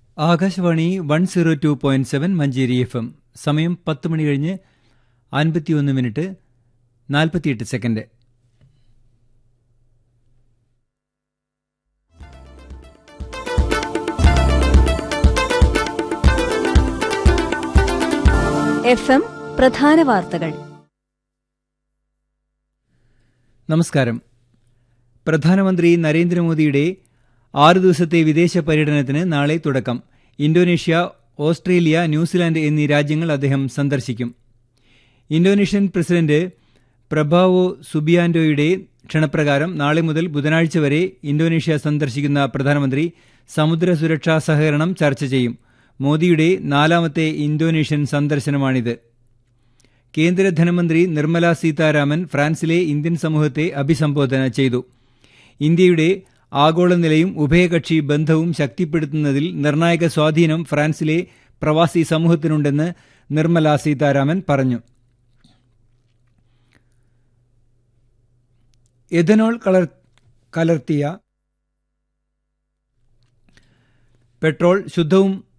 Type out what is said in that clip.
Akashvani one zero two point seven Manjeri F M സമയം പത്ത് മണി കഴിഞ്ഞ് അൻപത്തിയൊന്ന് മിനിറ്റ് നാൽപ്പത്തിയെട്ട് സെക്കൻഡ് എഫ് എം പ്രധാന വാർത്തകൾ നമസ്കാരം പ്രധാനമന്ത്രി നരേന്ദ്രമോദിയുടെ ആറ് ദിവസത്തെ വിദേശ പര്യടനത്തിന് നാളെ തുടക്കം ഇന്തോനേഷ്യ ഓസ്ട്രേലിയ ന്യൂസിലാൻഡ് എന്നീ രാജ്യങ്ങൾ അദ്ദേഹം സന്ദർശിക്കും ഇന്തോനേഷ്യൻ പ്രസിഡന്റ് പ്രഭാവോ സുബിയാൻഡോയുടെ ക്ഷണപ്രകാരം നാളെ മുതൽ ബുധനാഴ്ച വരെ ഇന്തോനേഷ്യ സന്ദർശിക്കുന്ന പ്രധാനമന്ത്രി സമുദ്ര സുരക്ഷാ സഹകരണം ചർച്ച ചെയ്യും മോദിയുടെ നാലാമത്തെ ഇന്തോനേഷ്യൻ സന്ദർശനമാണിത് കേന്ദ്ര ധനമന്ത്രി നിർമ്മല സീതാരാമൻ ഫ്രാൻസിലെ ഇന്ത്യൻ സമൂഹത്തെ അഭിസംബോധന ചെയ്തു ഇന്ത്യയുടെ ആഗോള നിലയും ഉഭയകക്ഷി ബന്ധവും ശക്തിപ്പെടുത്തുന്നതിൽ നിർണായക സ്വാധീനം ഫ്രാൻസിലെ പ്രവാസി സമൂഹത്തിനുണ്ടെന്ന് നിർമ്മല സീതാരാമൻ പറഞ്ഞു എഥനോൾ കളർ കലർത്തിയ പെട്രോൾ ശുദ്ധവും